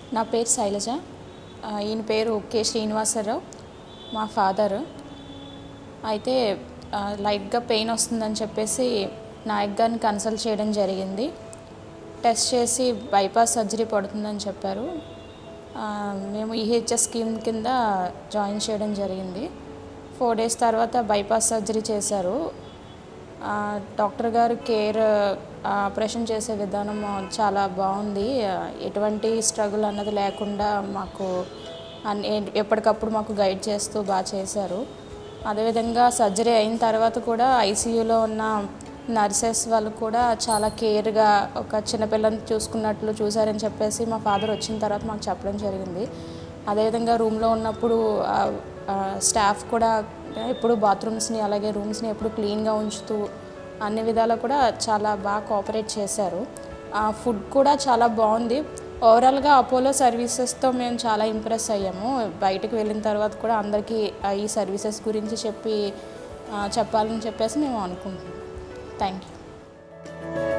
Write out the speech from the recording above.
నా పేరు శైలజ ఆ, ఈయన పేరు కె శ్రీనివాసరావు మా ఫాదర్ అయితే ఆ, లైట్గా పెయిన్ వస్తుందని చెప్పేసి నాయక్ గారిని కన్సల్ట్ చేయడం జరిగింది టెస్ట్ చేసి బైపాస్ సర్జరీ పడుతుందని చెప్పారు ఆ, మేము ఈహెచ్ఎస్ స్కీమ్ కింద జాయిన్ చేయడం జరిగింది ఫోర్ డేస్ తర్వాత బైపాస్ సర్జరీ చేశారు ఆ, డాక్టర్ గారు కేర్ ఆ, ఆపరేషన్ చేసే విధానం చాలా బాగుంది ఆ, ఎటువంటి స్ట్రగుల్ అన్నది లేకుండా మాకు అన్ని ఎప్పటికప్పుడు మాకు గైడ్ చేస్తూ బాగా చేశారు అదేవిధంగా సర్జరీ అయిన తర్వాత కూడా ఐసీయూలో ఉన్న నర్సెస్ వాళ్ళు కూడా చాలా కేర్గా ఒక చిన్నపిల్లని చూసుకున్నట్లు చూసారని చెప్పేసి మా ఫాదర్ వచ్చిన తర్వాత మాకు చెప్పడం జరిగింది అదేవిధంగా రూమ్లో ఉన్నప్పుడు స్టాఫ్ కూడా ఎప్పుడు బాత్రూమ్స్ని అలాగే రూమ్స్ని ఎప్పుడు క్లీన్గా ఉంచుతూ అన్ని విధాలా కూడా చాలా బాగా కోఆపరేట్ చేశారు ఆ ఫుడ్ కూడా చాలా బాగుంది ఓవరాల్గా అపోలో సర్వీసెస్తో మేము చాలా ఇంప్రెస్ అయ్యాము బయటకు వెళ్ళిన తర్వాత కూడా అందరికీ ఆ ఈ సర్వీసెస్ గురించి చెప్పి ఆ, చెప్పాలని చెప్పేసి మేము అనుకుంటున్నాం థ్యాంక్ యూ